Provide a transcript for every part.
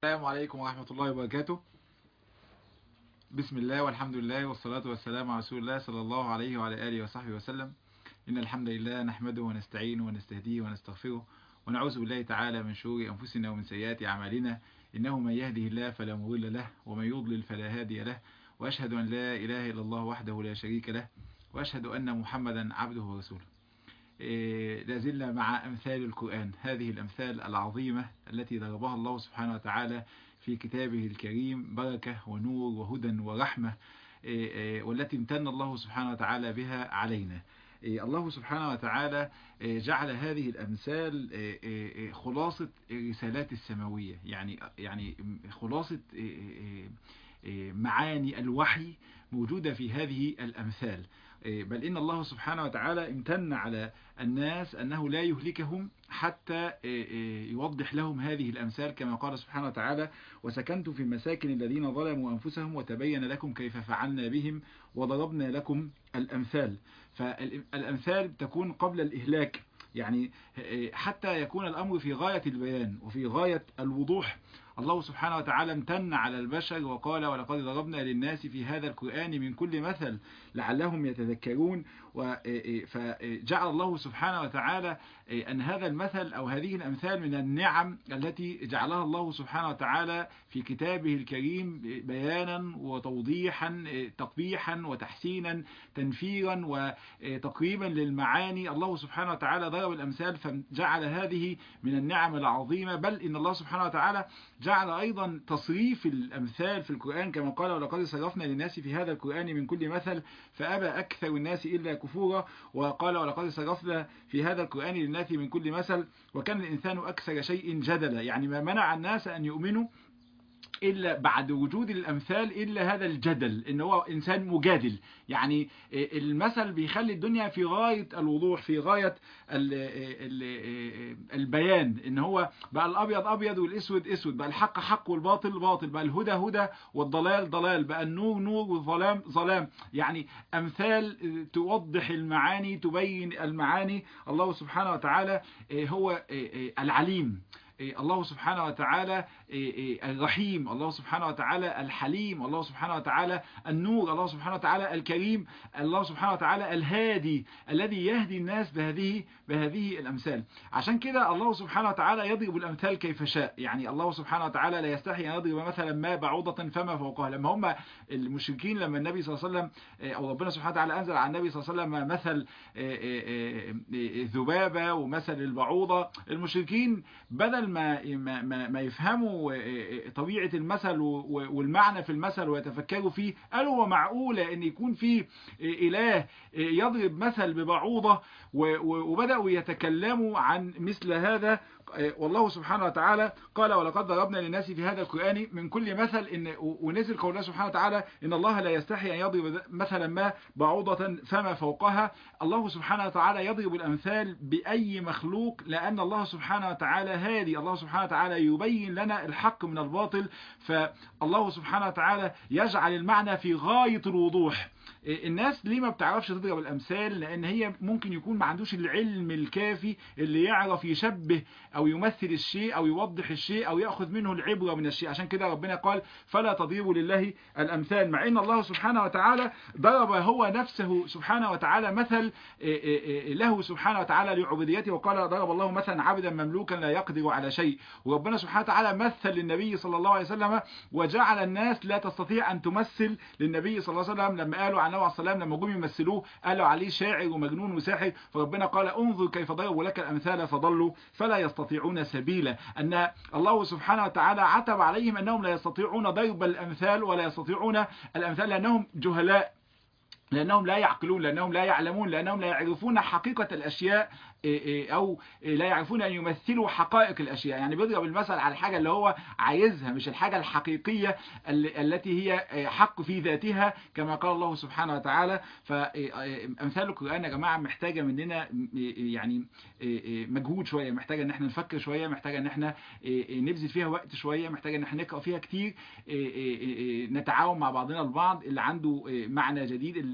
السلام عليكم ورحمة الله وبركاته بسم الله والحمد لله والصلاة والسلام على رسول الله صلى الله عليه وعلى آله وصحبه وسلم إن الحمد لله نحمده ونستعينه ونستهديه ونستغفره ونعوذ بالله تعالى من شرور أنفسنا ومن سيئات أعمالنا إنه من يهده الله فلا مضل له ومن يضلل فلا هادي له وأشهد أن لا إله إلا الله وحده لا شريك له وأشهد أن محمدا عبده ورسوله لازلنا مع أمثال القرآن هذه الأمثال العظيمة التي ضربها الله سبحانه وتعالى في كتابه الكريم بركة ونور وهدى ورحمة والتي امتن الله سبحانه وتعالى بها علينا الله سبحانه وتعالى جعل هذه الأمثال خلاصة الرسالات السماوية يعني يعني خلاصة معاني الوحي موجودة في هذه الأمثال بل إن الله سبحانه وتعالى امتن على الناس أنه لا يهلكهم حتى يوضح لهم هذه الأمثال كما قال سبحانه وتعالى وسكنتم في مساكن الذين ظلموا أنفسهم وتبين لكم كيف فعلنا بهم وضربنا لكم الأمثال فالأمثال تكون قبل الإهلاك يعني حتى يكون الأمر في غاية البيان وفي غاية الوضوح الله سبحانه وتعالى امتن على البشر وقال ولقد ضربنا للناس في هذا القرآن من كل مثل لعلهم يتذكرون فجعل الله سبحانه وتعالى أن هذا المثل أو هذه الأمثال من النعم التي جعلها الله سبحانه وتعالى في كتابه الكريم بيانا وتوضيحا تقبيحا وتحسينا تنفيرا وتقريبا للمعاني الله سبحانه وتعالى ضرب الأمثال فجعل هذه من النعم العظيمة بل إن الله سبحانه وتعالى جعل أيضا تصريف الأمثال في القرآن كما قال ولقد صرفنا للناس في هذا القرآن من كل مثل فأبى أكثر الناس إلا كفورا وقال ولقد صرفنا في هذا القرآن للناس من كل مثل وكان الإنسان أكثر شيء جدلا يعني ما منع الناس أن يؤمنوا إلا بعد وجود الأمثال إلا هذا الجدل إن هو إنسان مجادل يعني المثل بيخلي الدنيا في غاية الوضوح في غاية ال ال البيان إن هو بقى الأبيض أبيض والأسود أسود بقى الحق حق والباطل باطل بقى الهدى هدى والضلال ضلال بقى النور نور والظلام ظلام يعني أمثال توضح المعاني تبين المعاني الله سبحانه وتعالى هو العليم الله سبحانه وتعالى الرحيم الله سبحانه وتعالى الحليم الله سبحانه وتعالى النور الله سبحانه وتعالى الكريم الله سبحانه وتعالى الهادي الذي يهدي الناس بهذه بهذه الأمثال عشان كده الله سبحانه وتعالى يضرب الأمثال كيف شاء يعني الله سبحانه وتعالى لا يستحي أن يضرب مثلا ما بعوضة فما فوقها لما هم المشركين لما النبي صلى الله عليه وسلم أو ربنا سبحانه وتعالى أنزل على النبي صلى الله عليه وسلم مثل الذبابة ومثل البعوضة المشركين بدل ما ما, ما يفهموا طبيعة المثل والمعنى في المثل ويتفكروا فيه قالوا هو معقولة ان يكون في اله يضرب مثل ببعوضة وبدأوا يتكلموا عن مثل هذا والله سبحانه وتعالى قال ولقد ضربنا للناس في هذا القرآن من كل مثل إن ونزل قول الله سبحانه وتعالى إن الله لا يستحي أن يضرب مثلا ما بعوضة فما فوقها الله سبحانه وتعالى يضرب الأمثال بأي مخلوق لأن الله سبحانه وتعالى هادي الله سبحانه وتعالى يبين لنا الحق من الباطل فالله سبحانه وتعالى يجعل المعنى في غاية الوضوح الناس ليه ما بتعرفش تضرب الأمثال لأن هي ممكن يكون ما عندوش العلم الكافي اللي يعرف يشبه أو يمثل الشيء أو يوضح الشيء أو يأخذ منه العبرة من الشيء عشان كده ربنا قال فلا تضربوا لله الأمثال مع إن الله سبحانه وتعالى ضرب هو نفسه سبحانه وتعالى مثل له سبحانه وتعالى لعبوديته وقال ضرب الله مثلا عبدا مملوكا لا يقدر على شيء وربنا سبحانه وتعالى مثل للنبي صلى الله عليه وسلم وجعل الناس لا تستطيع أن تمثل للنبي صلى الله عليه وسلم لما قالوا عن عليه السلام لما جم يمثلوه قالوا عليه شاعر ومجنون وساحر فربنا قال انظر كيف ضربوا لك الأمثال فضلوا فلا يستطيعون سبيلا أن الله سبحانه وتعالى عتب عليهم أنهم لا يستطيعون ضرب الأمثال ولا يستطيعون الأمثال لأنهم جهلاء لأنهم لا يعقلون لأنهم لا يعلمون لأنهم لا يعرفون حقيقة الأشياء أو لا يعرفون أن يمثلوا حقائق الأشياء يعني بيضرب المثل على الحاجة اللي هو عايزها مش الحاجة الحقيقية التي هي حق في ذاتها كما قال الله سبحانه وتعالى فأمثال القرآن يا جماعة محتاجة مننا يعني مجهود شوية محتاجة ان احنا نفكر شوية محتاجة ان احنا نبذل فيها وقت شوية محتاجة ان احنا نقرأ فيها كتير نتعاون مع بعضنا البعض اللي عنده معنى جديد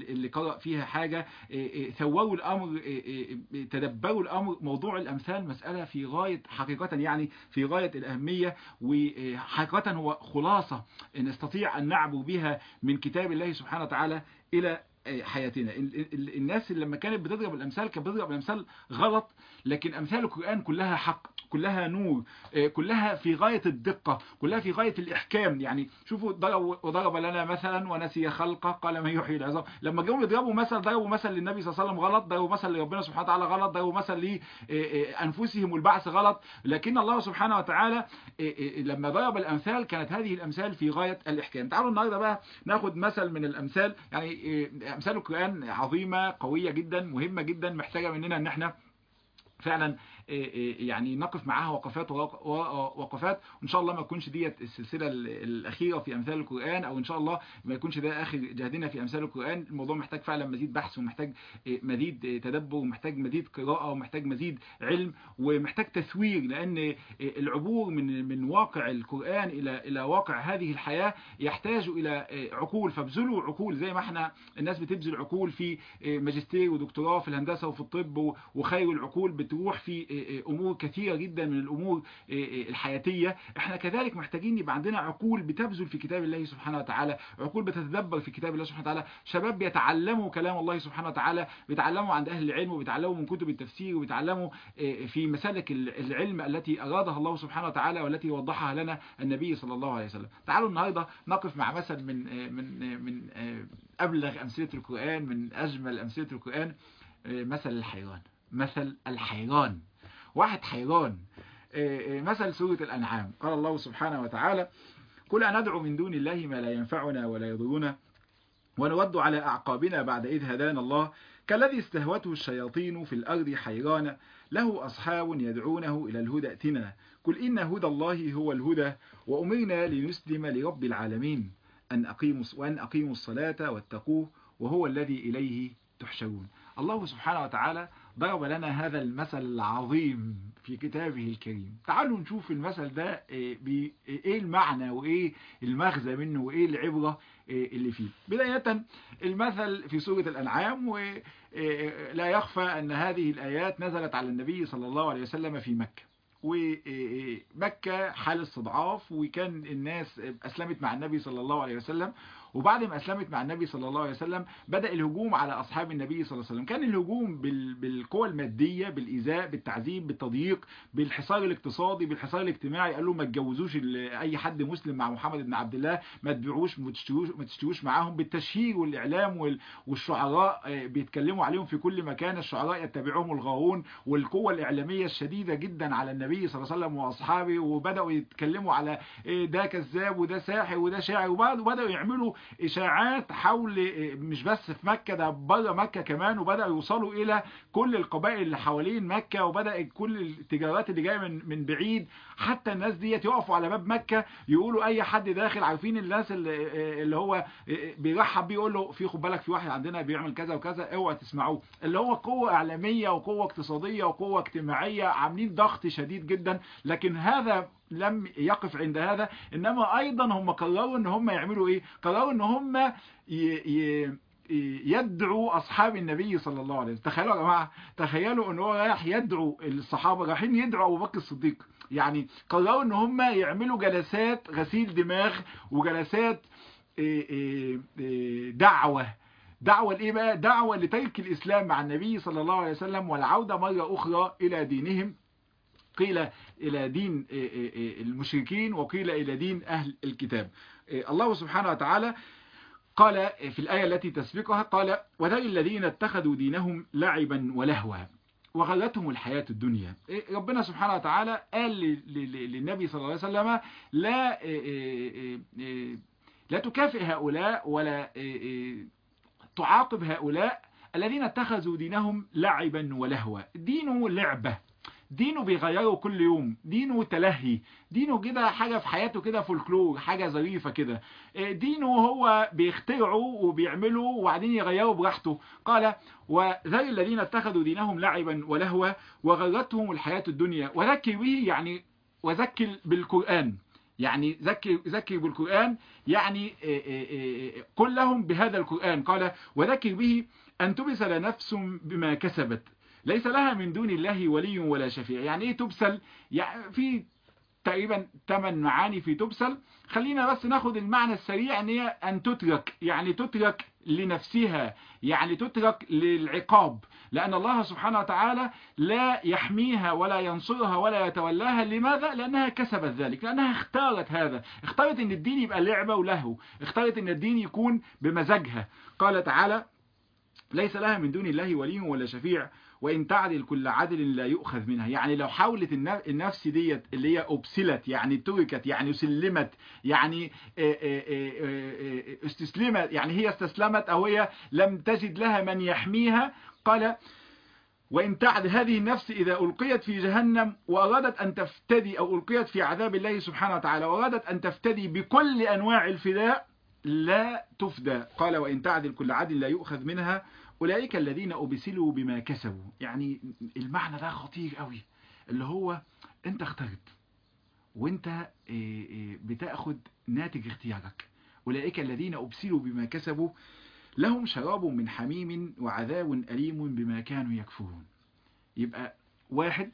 اللي قرأ فيها حاجة ثوروا الأمر تدبروا الأمر موضوع الأمثال مسألة في غاية حقيقة يعني في غاية الأهمية وحقيقة هو خلاصة نستطيع أن نعبر بها من كتاب الله سبحانه وتعالى إلى حياتنا الناس اللي لما كانت بتضرب الامثال كانت بتضرب الامثال غلط لكن امثال القران كلها حق كلها نور كلها في غايه الدقه كلها في غايه الاحكام يعني شوفوا ضرب وضرب لنا مثلا ونسي خلقه قال من يحيي العظام لما جم يضربوا مثل ضربوا مثل للنبي صلى الله عليه وسلم غلط ضربوا مثل لربنا سبحانه وتعالى غلط ضربوا مثل لانفسهم والبعث غلط لكن الله سبحانه وتعالى لما ضرب الامثال كانت هذه الامثال في غايه الاحكام تعالوا النهارده بقى ناخد مثل من الامثال يعني امثال القرآن عظيمة قوية جدا مهمة جدا محتاجة مننا ان احنا فعلا يعني نقف معاها وقفات وقفات وان شاء الله ما يكونش ديت السلسله الاخيره في امثال القران او ان شاء الله ما يكونش ده اخر جهدنا في امثال القران الموضوع محتاج فعلا مزيد بحث ومحتاج مزيد تدبر ومحتاج مزيد قراءه ومحتاج مزيد علم ومحتاج تسوير لان العبور من من واقع القران الى الى واقع هذه الحياه يحتاج الى عقول فابذلوا عقول زي ما احنا الناس بتبذل عقول في ماجستير ودكتوراه في الهندسه وفي الطب وخير العقول بتروح في امور كثيرة جدا من الامور الحياتية احنا كذلك محتاجين يبقى عندنا عقول بتبذل في كتاب الله سبحانه وتعالى عقول بتتدبر في كتاب الله سبحانه وتعالى شباب بيتعلموا كلام الله سبحانه وتعالى بيتعلموا عند اهل العلم وبيتعلموا من كتب التفسير وبيتعلموا في مسالك العلم التي ارادها الله سبحانه وتعالى والتي وضحها لنا النبي صلى الله عليه وسلم تعالوا النهارده نقف مع مثل من من من ابلغ امثله القران من اجمل امثله القران مثل الحيران مثل الحيران واحد حيران مثل سورة الأنعام قال الله سبحانه وتعالى قل أندعو من دون الله ما لا ينفعنا ولا يضرنا ونود على أعقابنا بعد إذ هدانا الله كالذي استهوته الشياطين في الأرض حيران له أصحاب يدعونه إلى الهدى ائتنا قل إن هدى الله هو الهدى وأمرنا لنسلم لرب العالمين أن أقيموا وأن أقيموا الصلاة واتقوه وهو الذي إليه تحشرون الله سبحانه وتعالى ضرب لنا هذا المثل العظيم في كتابه الكريم تعالوا نشوف المثل ده ايه المعنى وايه المغزى منه وايه العبرة اللي فيه بداية المثل في سورة الأنعام ولا يخفى أن هذه الآيات نزلت على النبي صلى الله عليه وسلم في مكة ومكة حال استضعاف وكان الناس أسلمت مع النبي صلى الله عليه وسلم وبعد ما أسلمت مع النبي صلى الله عليه وسلم بدأ الهجوم على أصحاب النبي صلى الله عليه وسلم كان الهجوم بالقوى المادية بالإيذاء بالتعذيب بالتضييق بالحصار الاقتصادي بالحصار الاجتماعي قالوا ما تجوزوش أي حد مسلم مع محمد بن عبد الله ما تبيعوش ما تشتروش ما تشتروش معاهم بالتشهير والإعلام والشعراء بيتكلموا عليهم في كل مكان الشعراء يتبعهم الغاوون والقوة الإعلامية الشديدة جدا على النبي صلى الله عليه وسلم وأصحابه وبدأوا يتكلموا على ده كذاب وده ساحر وده شاعر وبدأوا يعملوا اشاعات حول مش بس في مكة ده بره مكة كمان وبدأوا يوصلوا الى كل القبائل اللي حوالين مكة وبدأ كل التجارات اللي جاية من من بعيد حتى الناس ديت يقفوا على باب مكة يقولوا اي حد داخل عارفين الناس اللي, اللي هو بيرحب بيه يقول له في خد بالك في واحد عندنا بيعمل كذا وكذا اوعى تسمعوه اللي هو قوة اعلامية وقوة اقتصادية وقوة اجتماعية عاملين ضغط شديد جدا لكن هذا لم يقف عند هذا انما ايضا هم قرروا ان هم يعملوا ايه قرروا ان هم يدعوا اصحاب النبي صلى الله عليه وسلم تخيلوا يا جماعه تخيلوا ان هو رايح يدعو الصحابه رايحين يدعوا ابو بكر الصديق يعني قرروا ان هم يعملوا جلسات غسيل دماغ وجلسات دعوه دعوة لإيه بقى؟ دعوة لترك الإسلام مع النبي صلى الله عليه وسلم والعودة مرة أخرى إلى دينهم قيل إلى دين المشركين وقيل إلى دين أهل الكتاب الله سبحانه وتعالى قال في الآية التي تسبقها قال وذل الذين اتخذوا دينهم لعبا ولهوا وغلتهم الحياة الدنيا ربنا سبحانه وتعالى قال للنبي صلى الله عليه وسلم لا لا تكافئ هؤلاء ولا تعاقب هؤلاء الذين اتخذوا دينهم لعبا ولهوا دينه لعبة دينه بيغيره كل يوم دينه تلهي دينه كده حاجة في حياته كده فولكلور حاجة ظريفة كده دينه هو بيخترعه وبيعمله وبعدين يغيره براحته قال وذل الذين اتخذوا دينهم لعبا ولهوا وغرتهم الحياة الدنيا وذكر به يعني وذكر بالقرآن يعني ذكر ذكر بالقرآن يعني قل لهم بهذا القرآن قال وذكر به أن تبسل نفس بما كسبت ليس لها من دون الله ولي ولا شفيع يعني ايه تبسل يعني في تقريبا 8 معاني في تبسل خلينا بس ناخد المعنى السريع ان هي ان تترك يعني تترك لنفسها يعني تترك للعقاب لأن الله سبحانه وتعالى لا يحميها ولا ينصرها ولا يتولاها لماذا؟ لأنها كسبت ذلك لأنها اختارت هذا اختارت ان الدين يبقى لعبة ولهو اختارت ان الدين يكون بمزاجها قال تعالى ليس لها من دون الله ولي ولا شفيع وإن تعدل كل عدل لا يؤخذ منها يعني لو حاولت النفس ديت اللي هي أبسلت يعني تركت يعني سلمت يعني استسلمت يعني هي استسلمت أو هي لم تجد لها من يحميها قال وإن تعد هذه النفس إذا ألقيت في جهنم وأرادت أن تفتدي أو ألقيت في عذاب الله سبحانه وتعالى وأرادت أن تفتدي بكل أنواع الفداء لا تفدى قال وإن تعدل كل عدل لا يؤخذ منها أولئك الذين أبسلوا بما كسبوا يعني المعنى ده خطير قوي اللي هو أنت اخترت وأنت بتأخذ ناتج اختيارك أولئك الذين أبسلوا بما كسبوا لهم شراب من حميم وعذاب أليم بما كانوا يكفرون يبقى واحد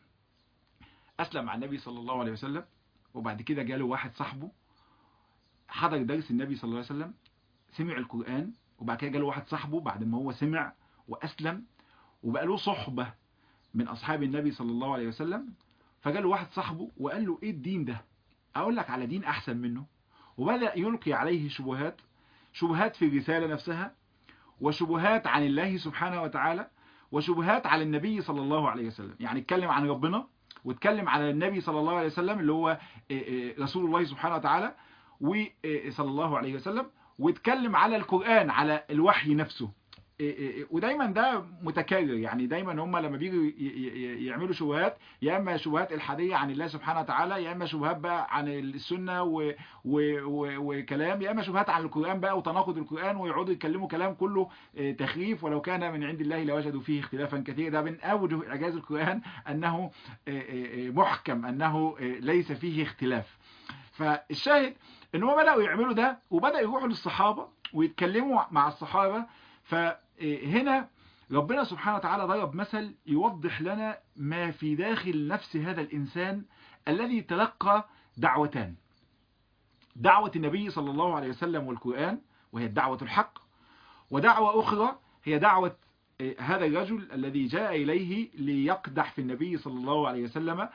أسلم مع النبي صلى الله عليه وسلم وبعد كده جاله واحد صاحبه حضر درس النبي صلى الله عليه وسلم سمع القرآن وبعد كده جاله واحد صاحبه بعد ما هو سمع وأسلم وبقى له صحبة من أصحاب النبي صلى الله عليه وسلم فجاله واحد صاحبه وقال له إيه الدين ده أقول لك على دين أحسن منه وبدأ يلقي عليه شبهات شبهات في الرسالة نفسها وشبهات عن الله سبحانه وتعالى وشبهات على النبي صلى الله عليه وسلم يعني اتكلم عن ربنا واتكلم على النبي صلى الله عليه وسلم اللي هو رسول الله سبحانه وتعالى وصلى الله عليه وسلم واتكلم على القرآن على الوحي نفسه ودايما ده متكرر يعني دايما هم لما بيجوا يعملوا شبهات يا اما شبهات الحاديه عن الله سبحانه وتعالى يا اما شبهات بقى عن السنه و... و... و... وكلام يا اما شبهات عن القران بقى وتناقض القران ويقعدوا يتكلموا كلام كله تخريف ولو كان من عند الله لوجدوا فيه اختلافا كثيرا ده من اوجه اعجاز القران انه محكم انه ليس فيه اختلاف فالشاهد ان هم بداوا يعملوا ده وبداوا يروحوا للصحابه ويتكلموا مع الصحابه فهنا ربنا سبحانه وتعالى ضرب مثل يوضح لنا ما في داخل نفس هذا الإنسان الذي تلقى دعوتان دعوة النبي صلى الله عليه وسلم والقرآن وهي الدعوة الحق ودعوة أخرى هي دعوة هذا الرجل الذي جاء إليه ليقدح في النبي صلى الله عليه وسلم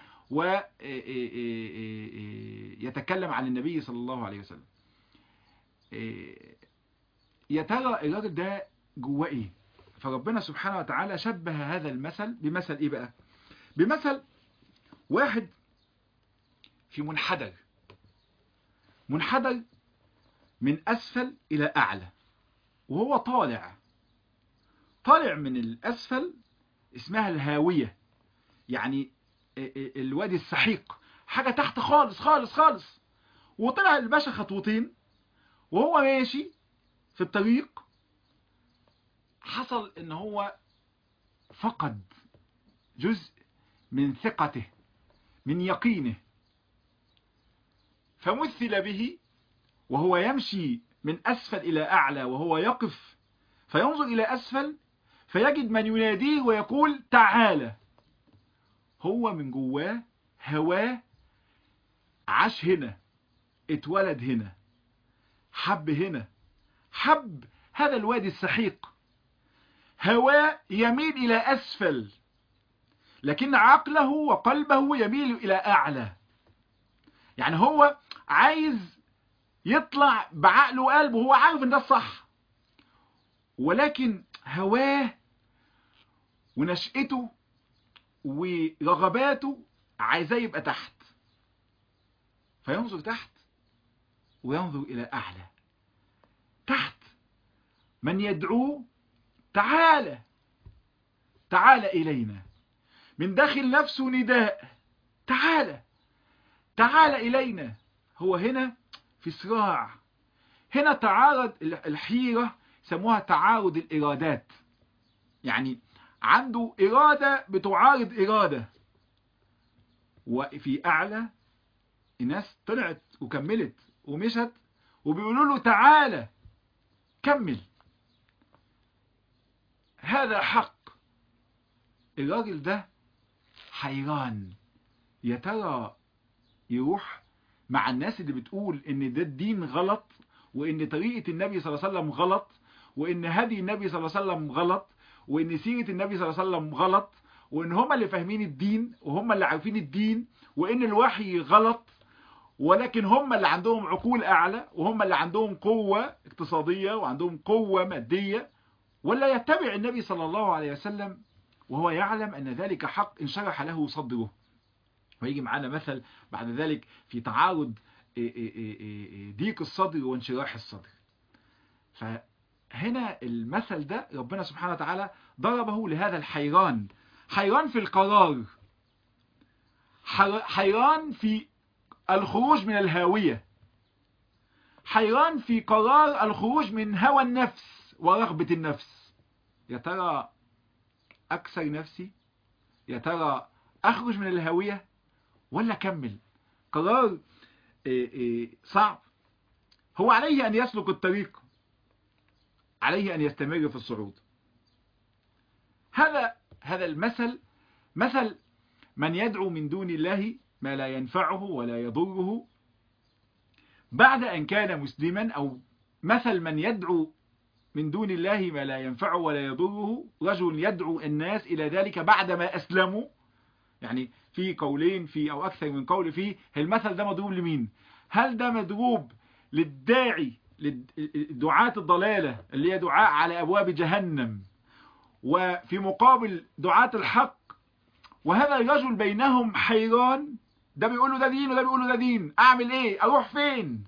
ويتكلم عن النبي صلى الله عليه وسلم يا ترى الراجل ده جواه ايه فربنا سبحانه وتعالى شبه هذا المثل بمثل ايه بقى بمثل واحد في منحدر منحدر من اسفل الى اعلى وهو طالع طالع من الاسفل اسمها الهاوية يعني الوادي السحيق حاجة تحت خالص خالص خالص وطلع الباشا خطوتين وهو ماشي في الطريق حصل ان هو فقد جزء من ثقته من يقينه فمثل به وهو يمشي من أسفل إلى أعلى وهو يقف فينظر إلى أسفل فيجد من يناديه ويقول تعالى هو من جواه هواه عاش هنا اتولد هنا حب هنا حب هذا الوادي السحيق هواه يميل إلى أسفل لكن عقله وقلبه يميل إلى أعلى يعني هو عايز يطلع بعقله وقلبه هو عارف ان ده الصح ولكن هواه ونشأته ورغباته عايزاه يبقى تحت فينظر تحت وينظر إلى أعلى تحت من يدعوه تعالى تعالى إلينا من داخل نفسه نداء تعالى تعالى إلينا هو هنا في صراع هنا تعارض الحيرة سموها تعارض الإرادات يعني عنده إرادة بتعارض إرادة وفي أعلى الناس طلعت وكملت ومشت وبيقولوا له تعالى كمل هذا حق الراجل ده حيران يا ترى يروح مع الناس اللي بتقول ان ده الدين غلط وان طريقة النبي صلى الله عليه وسلم غلط وان هدي النبي صلى الله عليه وسلم غلط وان سيرة النبي صلى الله عليه وسلم غلط وان هم اللي فاهمين الدين وهم اللي عارفين الدين وان الوحي غلط ولكن هم اللي عندهم عقول اعلى وهم اللي عندهم قوة اقتصادية وعندهم قوة مادية ولا يتبع النبي صلى الله عليه وسلم وهو يعلم ان ذلك حق انشرح له صدره ويجي معانا مثل بعد ذلك في تعارض ضيق الصدر وانشراح الصدر فهنا المثل ده ربنا سبحانه وتعالى ضربه لهذا الحيران حيران في القرار حيران في الخروج من الهاوية حيران في قرار الخروج من هوى النفس ورغبة النفس يا ترى أكسر نفسي يا ترى أخرج من الهاوية ولا كمل قرار صعب هو عليه أن يسلك الطريق عليه أن يستمر في الصعود هذا هذا المثل مثل من يدعو من دون الله ما لا ينفعه ولا يضره بعد أن كان مسلما أو مثل من يدعو من دون الله ما لا ينفعه ولا يضره رجل يدعو الناس إلى ذلك بعدما أسلموا يعني في قولين في أو أكثر من قول فيه المثل ده مضروب لمين هل ده مضروب للداعي دعاة الضلالة اللي هي دعاء على أبواب جهنم وفي مقابل دعاة الحق وهذا الرجل بينهم حيران ده بيقول له ده دين وده بيقول له ده دين اعمل ايه اروح فين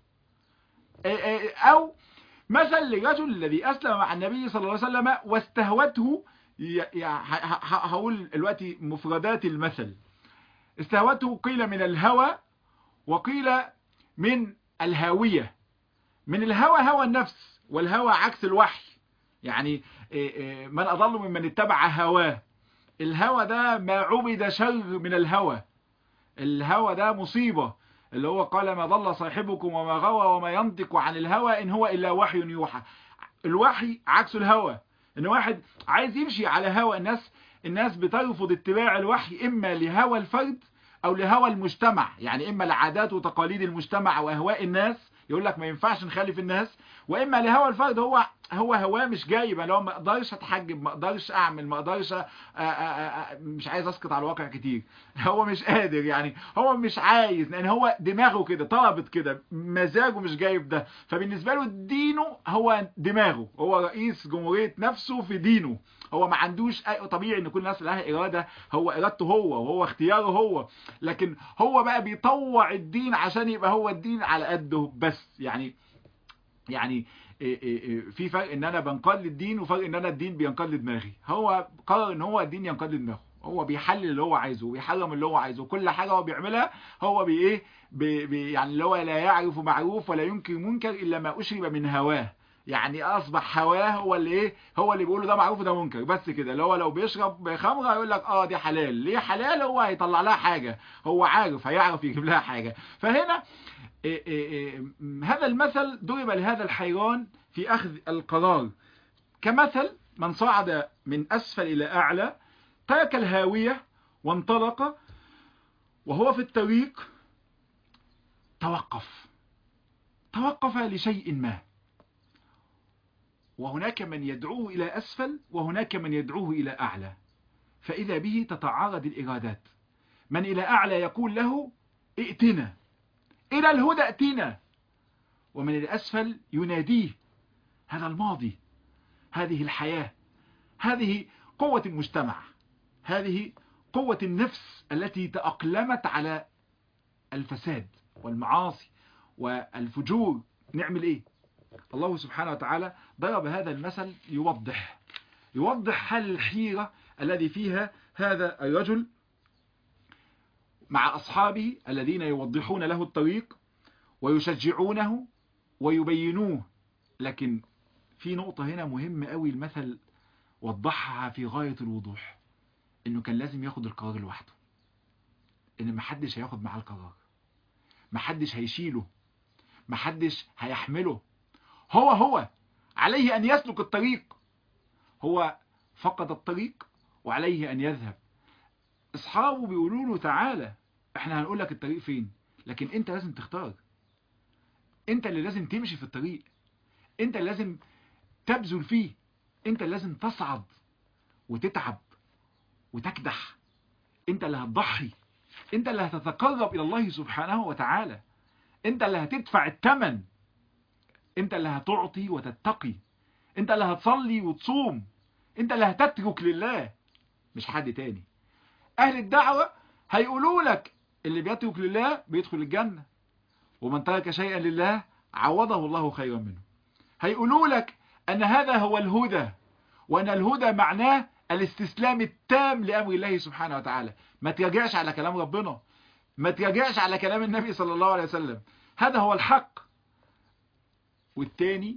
او مثل لرجل الذي اسلم مع النبي صلى الله عليه وسلم واستهوته هقول دلوقتي مفردات المثل استهوته قيل من الهوى وقيل من الهاوية من الهوى هوى النفس والهوى عكس الوحي يعني من أضل ممن اتبع هواه الهوى ده ما عبد شر من الهوى الهوى ده مصيبة اللي هو قال ما ضل صاحبكم وما غوى وما ينطق عن الهوى إن هو إلا وحي يوحى الوحي عكس الهوى إن واحد عايز يمشي على هوى الناس الناس بترفض اتباع الوحي إما لهوى الفرد أو لهوى المجتمع يعني إما لعادات وتقاليد المجتمع وأهواء الناس يقول لك ما ينفعش نخالف الناس واما لهوى الفرد هو هو هواه مش جايب لو ما اقدرش اتحجب ما اقدرش اعمل ما اقدرش مش عايز اسقط على الواقع كتير هو مش قادر يعني هو مش عايز لان هو دماغه كده طلبت كده مزاجه مش جايب ده فبالنسبه له دينه هو دماغه هو رئيس جمهوريه نفسه في دينه هو ما عندوش أي طبيعي ان كل الناس لها اراده هو ارادته هو وهو اختياره هو لكن هو بقى بيطوع الدين عشان يبقى هو الدين على قده بس يعني يعني في فرق ان انا بنقل الدين وفرق ان انا الدين بينقل دماغي هو قرر ان هو الدين ينقل دماغه هو بيحلل اللي هو عايزه وبيحرم اللي هو عايزه كل حاجة هو بيعملها هو بي ايه بي بي يعني اللي هو لا يعرف معروف ولا ينكر منكر الا ما اشرب من هواه يعني اصبح هواه هو اللي ايه هو اللي بيقول له ده معروف وده منكر بس كده اللي هو لو بيشرب خمره يقول لك اه دي حلال ليه حلال هو هيطلع لها حاجة هو عارف هيعرف يجيب لها حاجة فهنا إيه إيه إيه هذا المثل ضرب لهذا الحيران في أخذ القرار كمثل من صعد من أسفل إلى أعلى ترك الهاوية وانطلق وهو في الطريق توقف توقف لشيء ما وهناك من يدعوه إلى أسفل وهناك من يدعوه إلى أعلى فإذا به تتعارض الإرادات من إلى أعلى يقول له ائتنا إلى الهدى ائتنا ومن الأسفل يناديه هذا الماضي هذه الحياة هذه قوة المجتمع هذه قوة النفس التي تأقلمت على الفساد والمعاصي والفجور نعمل ايه الله سبحانه وتعالى ضرب هذا المثل يوضح يوضح حال الحيرة الذي فيها هذا الرجل مع أصحابه الذين يوضحون له الطريق ويشجعونه ويبينوه لكن في نقطة هنا مهمة قوي المثل وضحها في غاية الوضوح انه كان لازم ياخد القرار لوحده ان محدش هياخد معاه القرار محدش هيشيله محدش هيحمله هو هو عليه أن يسلك الطريق هو فقد الطريق وعليه أن يذهب أصحابه بيقولوا له تعالى احنا هنقول لك الطريق فين لكن انت لازم تختار انت اللي لازم تمشي في الطريق انت اللي لازم تبذل فيه انت اللي لازم تصعد وتتعب وتكدح انت اللي هتضحي انت اللي هتتقرب الى الله سبحانه وتعالى انت اللي هتدفع الثمن انت اللي هتعطي وتتقي انت اللي هتصلي وتصوم انت اللي هتترك لله مش حد تاني اهل الدعوة هيقولوا لك اللي بيترك لله بيدخل الجنة ومن ترك شيئا لله عوضه الله خيرا منه هيقولوا لك ان هذا هو الهدى وان الهدى معناه الاستسلام التام لامر الله سبحانه وتعالى ما تراجعش على كلام ربنا ما تراجعش على كلام النبي صلى الله عليه وسلم هذا هو الحق والتاني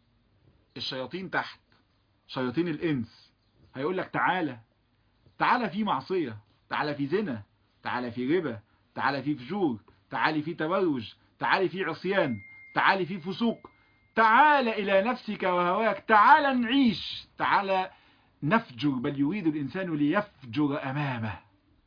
الشياطين تحت شياطين الانس هيقول لك تعالى تعالى في معصية تعالى في زنا تعالى في ربا تعالى في فجور تعالى في تبرج تعالى في عصيان تعالى في فسوق تعال إلى نفسك وهواك تعال نعيش تعال نفجر بل يريد الإنسان ليفجر أمامه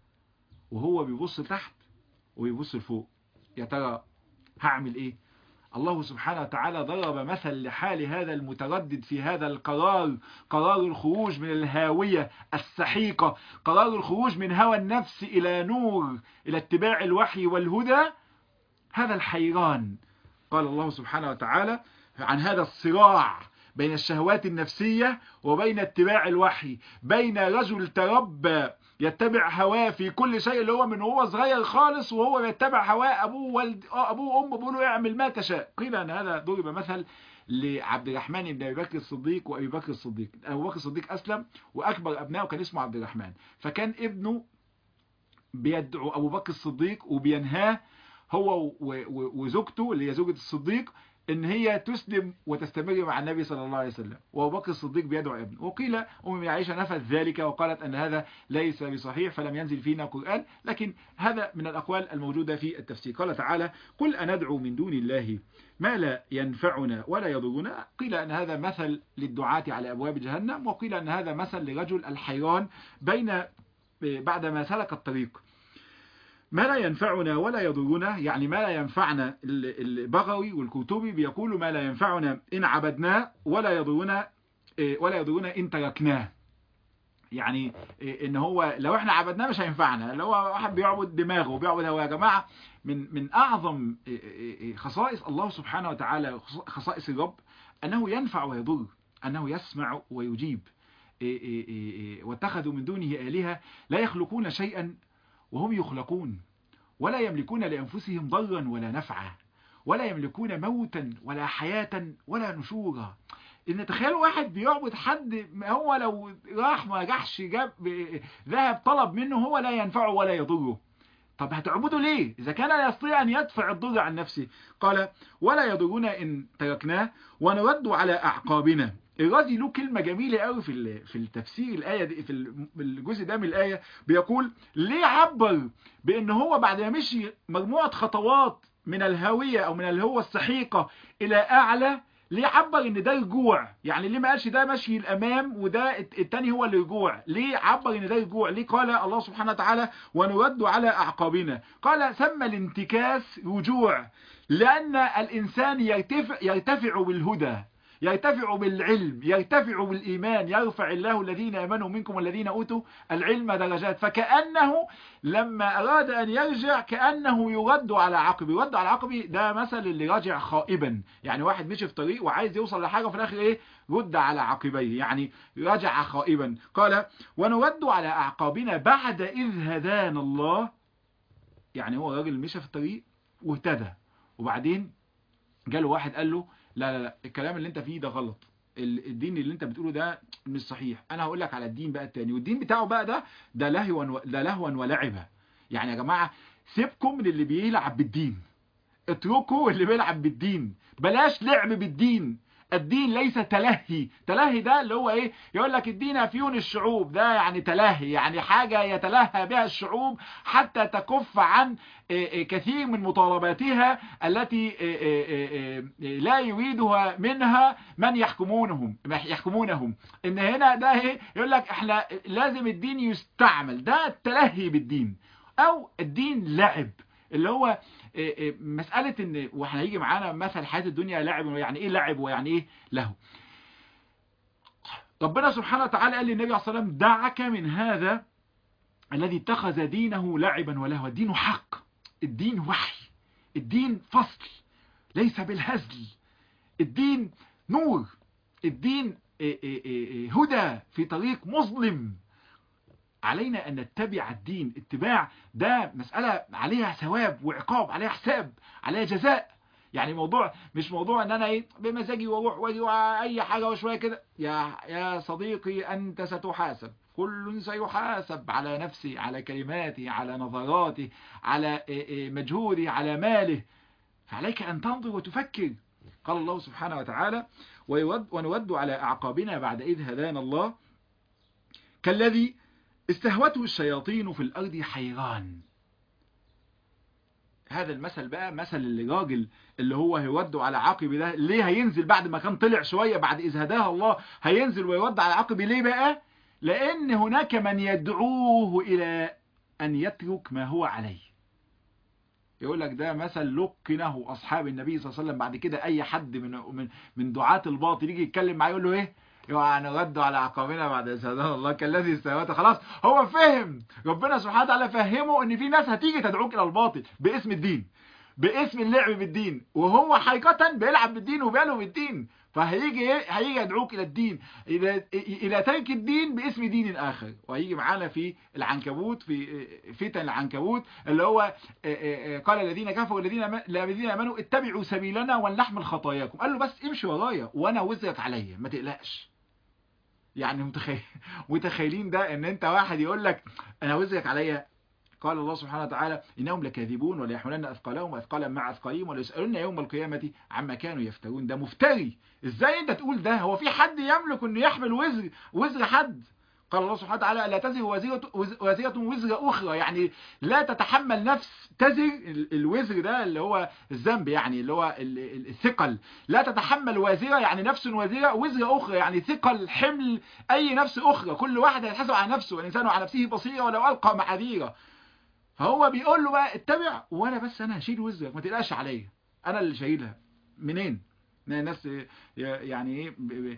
وهو بيبص تحت ويبص لفوق يا ترى هعمل ايه الله سبحانه وتعالى ضرب مثل لحال هذا المتردد في هذا القرار قرار الخروج من الهاوية السحيقة قرار الخروج من هوى النفس إلى نور إلى اتباع الوحي والهدى هذا الحيران قال الله سبحانه وتعالى عن هذا الصراع بين الشهوات النفسية وبين اتباع الوحي بين رجل تربى يتبع هواه في كل شيء اللي هو من هو صغير خالص وهو يتبع هواه ابوه والد ابوه وامه بيقولوا اعمل ما تشاء قيل ان هذا ضرب مثل لعبد الرحمن بن ابي بكر الصديق وابي بكر الصديق ابو بكر الصديق اسلم واكبر ابنائه كان اسمه عبد الرحمن فكان ابنه بيدعو ابو بكر الصديق وبينهاه هو وزوجته اللي هي زوجة الصديق ان هي تسلم وتستمر مع النبي صلى الله عليه وسلم وابو بكر الصديق بيدعو ابنه وقيل ام عائشه نفت ذلك وقالت ان هذا ليس بصحيح فلم ينزل فينا قران لكن هذا من الاقوال الموجوده في التفسير قال تعالى قل اندعو من دون الله ما لا ينفعنا ولا يضرنا قيل ان هذا مثل للدعاة على ابواب جهنم وقيل ان هذا مثل لرجل الحيران بين بعدما سلك الطريق ما لا ينفعنا ولا يضرنا يعني ما لا ينفعنا البغوي والكتبي بيقولوا ما لا ينفعنا إن عبدناه ولا يضرنا ولا يضرنا إن تركناه يعني ان هو لو احنا عبدناه مش هينفعنا اللي هو واحد بيعبد دماغه وبيعبد هو يا جماعه من من اعظم خصائص الله سبحانه وتعالى خصائص الرب انه ينفع ويضر انه يسمع ويجيب واتخذوا من دونه الهه لا يخلقون شيئا وهم يخلقون ولا يملكون لأنفسهم ضرا ولا نفعا ولا يملكون موتا ولا حياة ولا نشورا ان تخيل واحد بيعبد حد هو لو راح ما رجعش جاب ذهب طلب منه هو لا ينفعه ولا يضره طب هتعبده ليه اذا كان لا يستطيع ان يدفع الضر عن نفسه قال ولا يضرنا ان تركناه ونرد على اعقابنا الرازي له كلمة جميلة قوي في في التفسير الآية دي في الجزء ده من الآية بيقول ليه عبر بأن هو بعد ما مشي مجموعة خطوات من الهوية أو من الهوة السحيقة إلى أعلى ليه عبر ان ده رجوع يعني ليه ما قالش ده مشي الامام وده التاني هو اللي رجوع ليه عبر ان ده رجوع ليه قال الله سبحانه وتعالى ونرد على اعقابنا قال سمى الانتكاس رجوع لان الانسان يرتفع, يرتفع بالهدى يرتفع بالعلم يرتفع بالإيمان يرفع الله الذين أمنوا منكم والذين أوتوا العلم درجات فكأنه لما أراد أن يرجع كأنه يرد على عقبه يرد على عقبه ده مثل اللي راجع خائبا يعني واحد مشي في طريق وعايز يوصل لحاجة وفي الآخر إيه رد على عقبيه يعني رجع خائبا قال ونرد على أعقابنا بعد إذ هدانا الله يعني هو راجل مشى في الطريق واهتدى وبعدين جاله واحد قال له لا لا لا الكلام اللي انت فيه ده غلط الدين اللي انت بتقوله ده مش صحيح انا هقول لك على الدين بقى التاني والدين بتاعه بقى ده ده لهوا ده لهوا ولعبا يعني يا جماعه سيبكم من اللي بيلعب بالدين اتركوا اللي بيلعب بالدين بلاش لعب بالدين الدين ليس تلهي تلهي ده اللي هو ايه يقول لك الدين افيون الشعوب ده يعني تلهي يعني حاجة يتلهى بها الشعوب حتى تكف عن كثير من مطالباتها التي لا يريدها منها من يحكمونهم يحكمونهم ان هنا ده ايه يقول لك احنا لازم الدين يستعمل ده التلهي بالدين او الدين لعب اللي هو مسألة ان واحنا هيجي معانا مثل حياة الدنيا لعب يعني ايه لعب ويعني ايه له ربنا سبحانه وتعالى قال للنبي عليه الصلاة والسلام دعك من هذا الذي اتخذ دينه لعبا ولهوا الدين حق الدين وحي الدين فصل ليس بالهزل الدين نور الدين هدى في طريق مظلم علينا أن نتبع الدين اتباع ده مسألة عليها ثواب وعقاب عليها حساب عليها جزاء يعني موضوع مش موضوع ان انا ايه بمزاجي واروح واجي اي حاجه وشويه كده يا يا صديقي انت ستحاسب كل سيحاسب على نفسه على كلماته على نظراته على مجهوده على ماله فعليك ان تنظر وتفكر قال الله سبحانه وتعالى ويود ونود على اعقابنا بعد اذ هدانا الله كالذي استهوته الشياطين في الأرض حيران هذا المثل بقى مثل الراجل اللي هو هيود على عقب ده ليه هينزل بعد ما كان طلع شوية بعد إذ هداها الله هينزل ويود على عقب ليه بقى لأن هناك من يدعوه إلى أن يترك ما هو عليه يقول لك ده مثل لقنه أصحاب النبي صلى الله عليه وسلم بعد كده أي حد من من من دعاة الباطل يجي يتكلم معاه يقول له إيه يعني ردوا على عقابنا بعد إسهادنا الله كالذي استوات خلاص هو فهم ربنا سبحانه وتعالى فهمه ان في ناس هتيجي تدعوك الى الباطل باسم الدين باسم اللعب بالدين وهو حقيقة بيلعب بالدين وبيلعب بالدين فهيجي ايه هيجي يدعوك الى الدين الى الى ترك الدين باسم دين اخر وهيجي معانا في العنكبوت في فتن العنكبوت اللي هو قال الذين كفروا الذين الذين امنوا اتبعوا سبيلنا ولنحمل خطاياكم قال له بس امشي ورايا وانا وزرك عليا ما تقلقش يعني متخيل متخيلين ده ان انت واحد يقول لك انا وزرك عليا قال الله سبحانه وتعالى إنهم لكاذبون ولا يحملن أثقالهم وأثقالا مع أثقالهم ولا يسألون يوم القيامة عما كانوا يفترون ده مفتري إزاي أنت تقول ده هو في حد يملك أنه يحمل وزر وزر حد قال الله سبحانه وتعالى لا تزر وزيرة, وزيرة وزر أخرى يعني لا تتحمل نفس تزر الوزر ده اللي هو الذنب يعني اللي هو الثقل لا تتحمل وزيرة يعني نفس وزيرة وزر أخرى يعني ثقل حمل أي نفس أخرى كل واحد يتحسب على نفسه والإنسان على نفسه بصيرة ولو ألقى معاذيره فهو بيقول له بقى اتبع وانا بس انا هشيل وزرك ما تقلقش عليا انا اللي شايلها منين الناس يعني ايه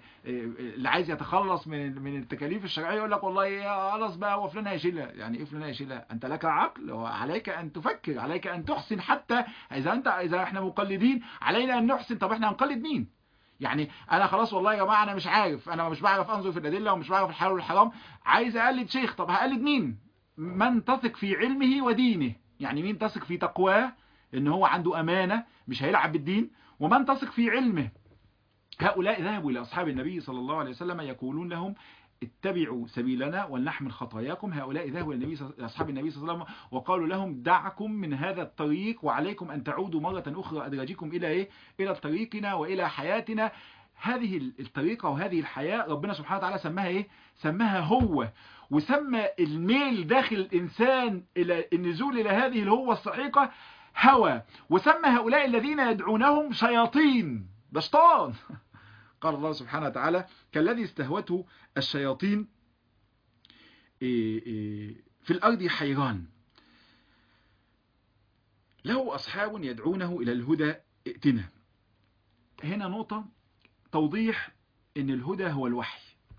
اللي عايز يتخلص من من التكاليف الشرعيه يقول لك والله خلاص بقى هو فلان هيشيلها يعني ايه فلان هيشيلها انت لك عقل وعليك ان تفكر عليك ان تحسن حتى اذا انت اذا احنا مقلدين علينا ان نحسن طب احنا هنقلد مين يعني انا خلاص والله يا جماعه انا مش عارف انا مش بعرف انظر في الادله ومش بعرف الحلال والحرام عايز اقلد شيخ طب هقلد مين من تثق في علمه ودينه يعني مين تثق في تقواه ان هو عنده امانة مش هيلعب بالدين ومن تثق في علمه هؤلاء ذهبوا الى اصحاب النبي صلى الله عليه وسلم يقولون لهم اتبعوا سبيلنا ولنحمل خطاياكم هؤلاء ذهبوا الى النبي اصحاب النبي صلى الله عليه وسلم وقالوا لهم دعكم من هذا الطريق وعليكم ان تعودوا مرة اخرى ادراجكم الى ايه الى طريقنا والى حياتنا هذه الطريقة وهذه الحياة ربنا سبحانه وتعالى سماها ايه سماها هو وسمى الميل داخل الإنسان إلى النزول إلى هذه الهوة الصحيقة هوى وسمى هؤلاء الذين يدعونهم شياطين ده شيطان قال الله سبحانه وتعالى كالذي استهوته الشياطين في الأرض حيران له أصحاب يدعونه إلى الهدى ائتنا هنا نقطة توضيح ان الهدى هو الوحي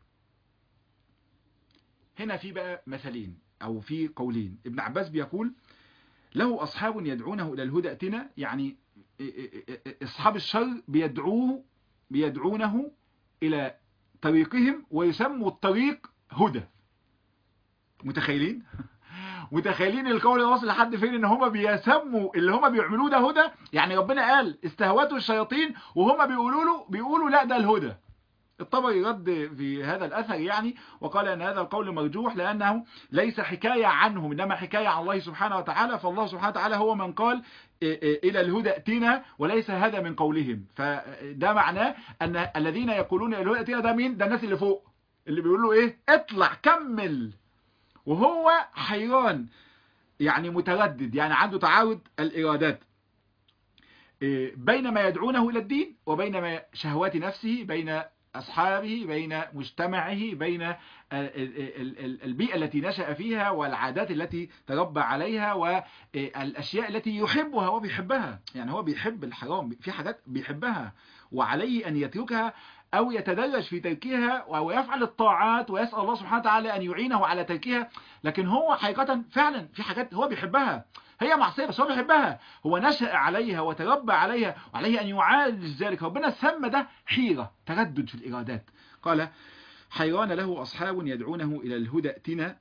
هنا في بقى مثلين او في قولين ابن عباس بيقول له اصحاب يدعونه الى الهدى ائتنا يعني اصحاب الشر بيدعوه بيدعونه الى طريقهم ويسموا الطريق هدى متخيلين متخيلين القول واصل لحد فين ان هم بيسموا اللي هم بيعملوه ده هدى يعني ربنا قال استهوته الشياطين وهم بيقولوا له بيقولوا لا ده الهدى الطبري رد في هذا الأثر يعني وقال أن هذا القول مرجوح لأنه ليس حكاية عنهم إنما حكاية عن الله سبحانه وتعالى فالله سبحانه وتعالى هو من قال إلى الهدى ائتنا وليس هذا من قولهم فده معناه أن الذين يقولون إلى الهدى ائتنا ده مين ده الناس اللي فوق اللي بيقولوا إيه اطلع كمل وهو حيران يعني متردد يعني عنده تعارض الإرادات بين ما يدعونه إلى الدين وبين ما شهوات نفسه بين أصحابه بين مجتمعه بين البيئة التي نشأ فيها والعادات التي تربى عليها والأشياء التي يحبها وبيحبها يعني هو بيحب الحرام في حاجات بيحبها وعليه أن يتركها أو يتدرج في تركها أو يفعل الطاعات ويسأل الله سبحانه وتعالى أن يعينه على تركها لكن هو حقيقة فعلا في حاجات هو بيحبها هي معصية بس هو بيحبها هو نشأ عليها وتربى عليها وعليه أن يعالج ذلك ربنا سمى ده حيرة تردد في الإرادات قال حيران له أصحاب يدعونه إلى الهدى ائتنا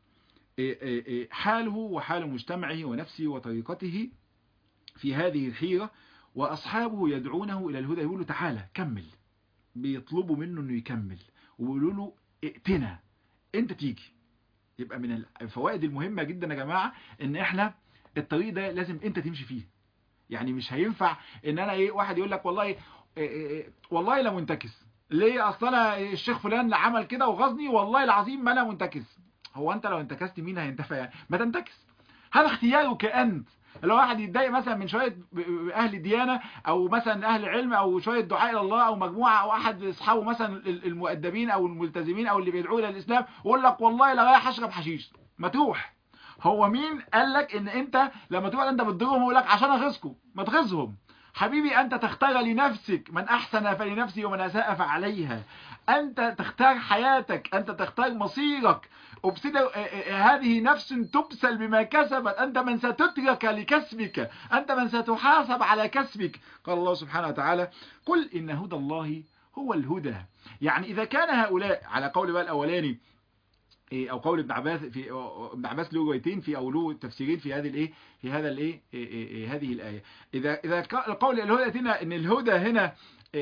حاله وحال مجتمعه ونفسه وطريقته في هذه الحيرة وأصحابه يدعونه إلى الهدى يقولوا تعالى كمل بيطلبوا منه أنه يكمل ويقولوا له ائتنا أنت تيجي يبقى من الفوائد المهمة جدا يا جماعة ان احنا الطريق ده لازم انت تمشي فيه يعني مش هينفع ان انا ايه واحد يقول لك والله إيه إيه والله لا منتكس ليه اصل انا الشيخ فلان عمل كده وغزني والله العظيم ما انا منتكس هو انت لو انتكست مين هينتفع يعني ما تنتكس هذا اختيارك انت لو واحد يتضايق مثلا من شويه اهل ديانه او مثلا اهل علم او شويه دعاء الى الله او مجموعه او احد اصحابه مثلا المؤدبين او الملتزمين او اللي بيدعوا الى الاسلام ويقول لك والله لا رايح اشرب حشيش ما تروح هو مين قال لك ان انت لما تروح انت بتضرهم يقول لك عشان اغيظكم ما تغيظهم حبيبي انت تختار لنفسك من احسن فلنفسه ومن اساء فعليها انت تختار حياتك انت تختار مصيرك أبسد هذه نفس تبسل بما كسبت أنت من ستترك لكسبك أنت من ستحاسب على كسبك قال الله سبحانه وتعالى قل إن هدى الله هو الهدى يعني إذا كان هؤلاء على قول بقى الأولاني او قول ابن عباس في ابن عباس له روايتين في او له تفسيرين في هذه الايه في هذا الايه هذه الايه اذا اذا قول الهدى هنا ان الهدى هنا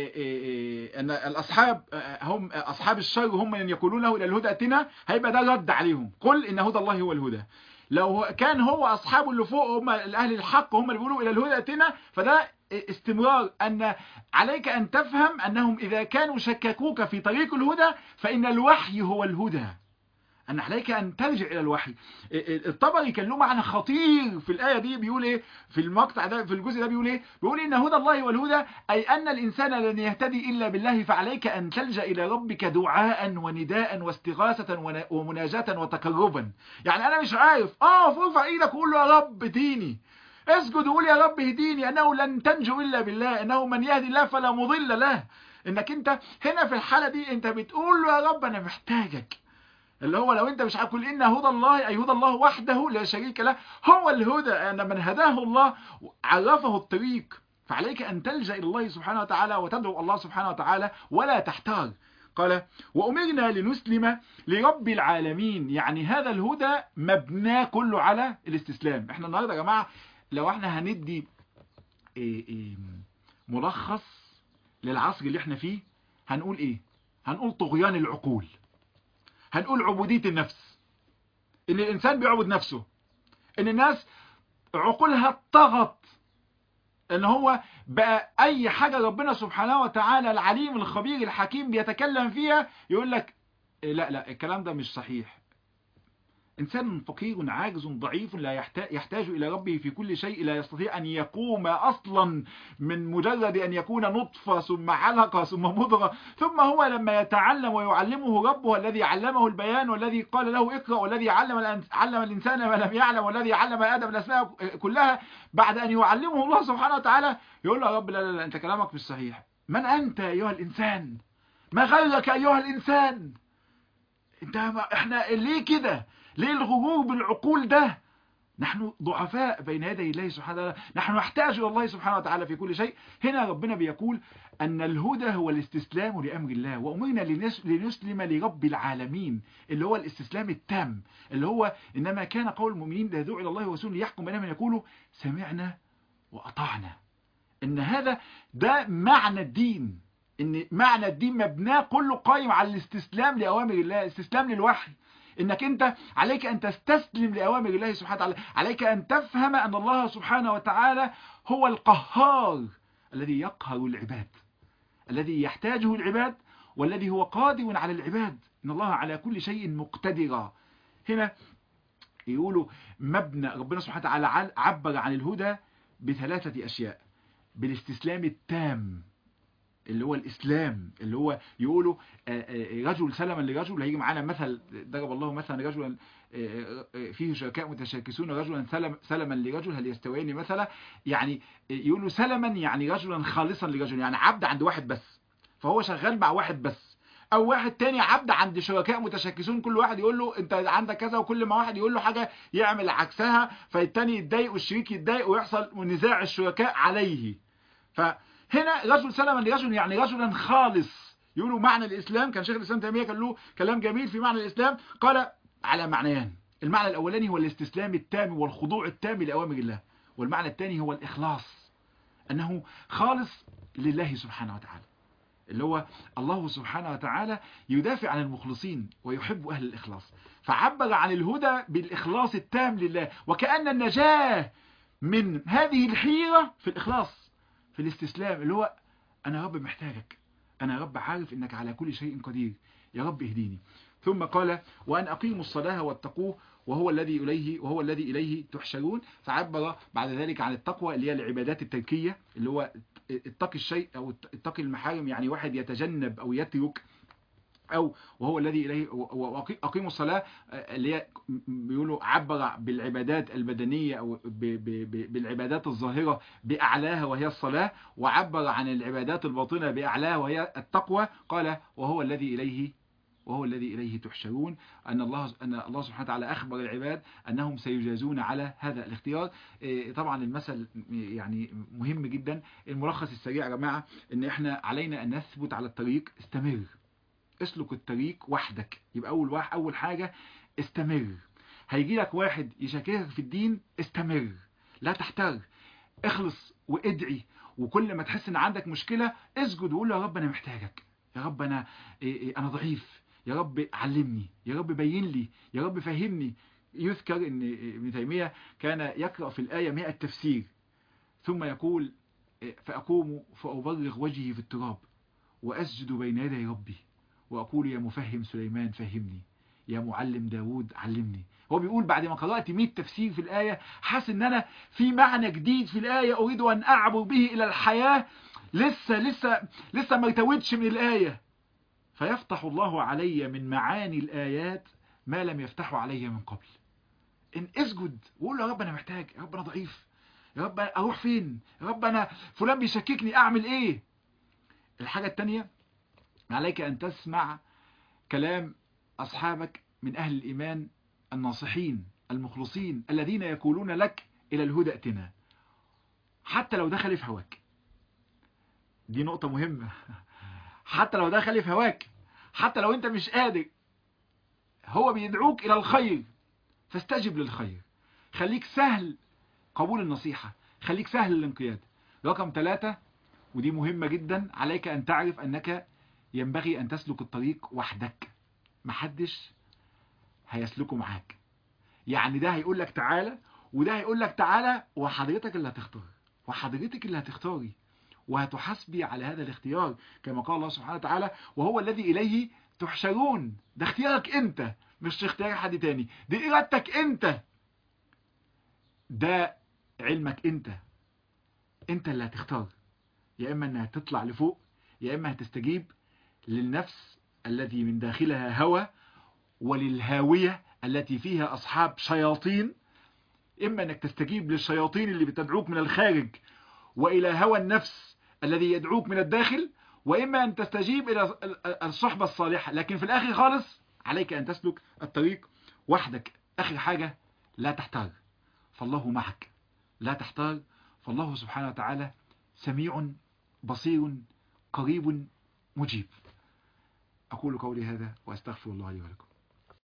ان الاصحاب هم اصحاب الشر هم من يقولون له الى الهدى اتنا هيبقى ده رد عليهم قل ان هدى الله هو الهدى لو كان هو اصحابه اللي فوق هم الاهل الحق هم اللي بيقولوا الى الهدى اتنا فده استمرار أن عليك أن تفهم أنهم إذا كانوا شككوك في طريق الهدى فإن الوحي هو الهدى أن عليك أن ترجع إلى الوحي الطبري كان له معنى خطير في الآية دي بيقول إيه في المقطع ده في الجزء ده بيقول إيه بيقول إن هدى الله والهدى أي أن الإنسان لن يهتدي إلا بالله فعليك أن تلجأ إلى ربك دعاء ونداء واستغاثة ومناجاة وتقربا يعني أنا مش عارف آه فارفع إيدك وقول له يا رب ديني اسجد وقول يا رب اهديني أنه لن تنجو إلا بالله أنه من يهدي الله فلا مضل له انك انت هنا في الحالة دي انت بتقول له يا رب انا محتاجك اللي هو لو انت مش عارف كل ان هدى الله اي هدى الله وحده لا شريك له هو الهدى ان من هداه الله عرفه الطريق فعليك ان تلجا الى الله سبحانه وتعالى وتدعو الله سبحانه وتعالى ولا تحتار قال وأمرنا لنسلم لرب العالمين يعني هذا الهدى مبناه كله على الاستسلام احنا النهاردة يا جماعة لو احنا هندي ايه ايه ملخص للعصر اللي احنا فيه هنقول ايه هنقول طغيان العقول هنقول عبودية النفس ان الانسان بيعبد نفسه ان الناس عقولها طغت ان هو بقى اي حاجة ربنا سبحانه وتعالى العليم الخبير الحكيم بيتكلم فيها يقول لك لا لا الكلام ده مش صحيح إنسان فقير عاجز ضعيف لا يحتاج إلى ربه في كل شيء لا يستطيع أن يقوم أصلا من مجرد أن يكون نطفة ثم علقة ثم مضغة ثم هو لما يتعلم ويعلمه ربه الذي علمه البيان والذي قال له اقرأ والذي علم علم الإنسان ما لم يعلم والذي علم آدم الأسماء كلها بعد أن يعلمه الله سبحانه وتعالى يقول له يا رب لا لا لا أنت كلامك مش صحيح من أنت أيها الإنسان ما غيرك أيها الإنسان انت احنا ليه كده ليه الغرور بالعقول ده نحن ضعفاء بين يدي الله سبحانه وتعالى نحن نحتاج إلى الله سبحانه وتعالى في كل شيء هنا ربنا بيقول أن الهدى هو الاستسلام لأمر الله وأمرنا لنسلم لرب العالمين اللي هو الاستسلام التام اللي هو إنما كان قول المؤمنين لا يدعو إلى الله ورسوله ليحكم بينهم يقولوا سمعنا وأطعنا إن هذا ده معنى الدين ان معنى الدين مبناه كله قائم على الاستسلام لأوامر الله استسلام للوحي انك انت عليك ان تستسلم لأوامر الله سبحانه وتعالى عليك ان تفهم ان الله سبحانه وتعالى هو القهار الذي يقهر العباد الذي يحتاجه العباد والذي هو قادر على العباد ان الله على كل شيء مقتدر هنا يقولوا مبنى ربنا سبحانه وتعالى عبر عن الهدى بثلاثة أشياء بالاستسلام التام اللي هو الإسلام اللي هو يقولوا رجل سلما لرجل هيجي معانا مثل ضرب الله مثلا رجلا فيه شركاء متشاكسون رجلا سلم سلما لرجل هل يستويان مثلا يعني يقولوا سلما يعني رجلا خالصا لرجل يعني عبد عند واحد بس فهو شغال مع واحد بس او واحد تاني عبد عند شركاء متشكسون كل واحد يقول له انت عندك كذا وكل ما واحد يقول له حاجة يعمل عكسها فالتاني يتضايق والشريك يتضايق ويحصل نزاع الشركاء عليه فهنا رجل سلما لرجل يعني رجلا خالص يقولوا معنى الاسلام كان شيخ الاسلام تيمية كان له كلام جميل في معنى الاسلام قال على معنيان المعنى الاولاني هو الاستسلام التام والخضوع التام لاوامر الله والمعنى الثاني هو الاخلاص انه خالص لله سبحانه وتعالى اللي هو الله سبحانه وتعالى يدافع عن المخلصين ويحب أهل الإخلاص فعبر عن الهدى بالإخلاص التام لله وكأن النجاة من هذه الحيرة في الإخلاص في الاستسلام اللي هو أنا يا رب محتاجك أنا يا رب عارف إنك على كل شيء قدير يا رب اهديني ثم قال وأن أقيموا الصلاة واتقوه وهو الذي إليه وهو الذي إليه تحشرون فعبر بعد ذلك عن التقوى اللي هي العبادات التركية اللي هو اتقي الشيء أو اتقي المحارم يعني واحد يتجنب أو يترك أو وهو الذي إليه وأقيموا الصلاة اللي هي بيقولوا عبر بالعبادات البدنية أو بالعبادات الظاهرة بأعلاها وهي الصلاة وعبر عن العبادات الباطنة بأعلاها وهي التقوى قال وهو الذي إليه وهو الذي إليه تحشرون أن الله أن الله سبحانه وتعالى أخبر العباد أنهم سيجازون على هذا الاختيار طبعا المثل يعني مهم جدا الملخص السريع يا جماعة أن إحنا علينا أن نثبت على الطريق استمر اسلك الطريق وحدك يبقى أول واحد أول حاجة استمر هيجي لك واحد يشككك في الدين استمر لا تحتر اخلص وادعي وكل ما تحس ان عندك مشكلة اسجد وقول له يا رب انا محتاجك يا رب انا انا ضعيف يا رب علمني يا رب بين لي يا رب فهمني يذكر ان ابن تيمية كان يقرأ في الآية 100 تفسير ثم يقول فأقوم فأبرغ وجهي في التراب وأسجد بين يدي ربي وأقول يا مفهم سليمان فهمني يا معلم داود علمني هو بيقول بعد ما قرأت 100 تفسير في الآية حاسس ان انا في معنى جديد في الآية اريد ان اعبر به الى الحياة لسه لسه لسه ما ارتويتش من الآية فيفتح الله علي من معاني الآيات ما لم يفتحه علي من قبل إن اسجد وقول له يا رب أنا محتاج يا رب أنا ضعيف يا رب أروح فين يا رب أنا فلان بيشككني أعمل إيه الحاجة التانية عليك أن تسمع كلام أصحابك من أهل الإيمان الناصحين المخلصين الذين يقولون لك إلى الهدى ائتنا حتى لو دخل في هواك دي نقطة مهمة حتى لو دخل في هواك حتى لو انت مش قادر هو بيدعوك الى الخير فاستجب للخير خليك سهل قبول النصيحة خليك سهل الانقياد رقم ثلاثة ودي مهمة جدا عليك ان تعرف انك ينبغي ان تسلك الطريق وحدك محدش هيسلكه معاك يعني ده هيقول لك تعالى وده هيقول لك تعالى وحضرتك اللي هتختار وحضرتك اللي هتختاري وهتحاسبي على هذا الاختيار كما قال الله سبحانه وتعالى وهو الذي إليه تحشرون ده اختيارك انت مش اختيار حد تاني دي إرادتك انت ده علمك انت انت اللي هتختار يا إما انها تطلع لفوق يا إما هتستجيب للنفس الذي من داخلها هوى وللهاوية التي فيها أصحاب شياطين إما أنك تستجيب للشياطين اللي بتدعوك من الخارج وإلى هوى النفس الذي يدعوك من الداخل وإما أن تستجيب إلى الصحبة الصالحة لكن في الآخر خالص عليك أن تسلك الطريق وحدك آخر حاجة لا تحتار فالله معك لا تحتار فالله سبحانه وتعالى سميع بصير قريب مجيب أقول قولي هذا وأستغفر الله لي ولكم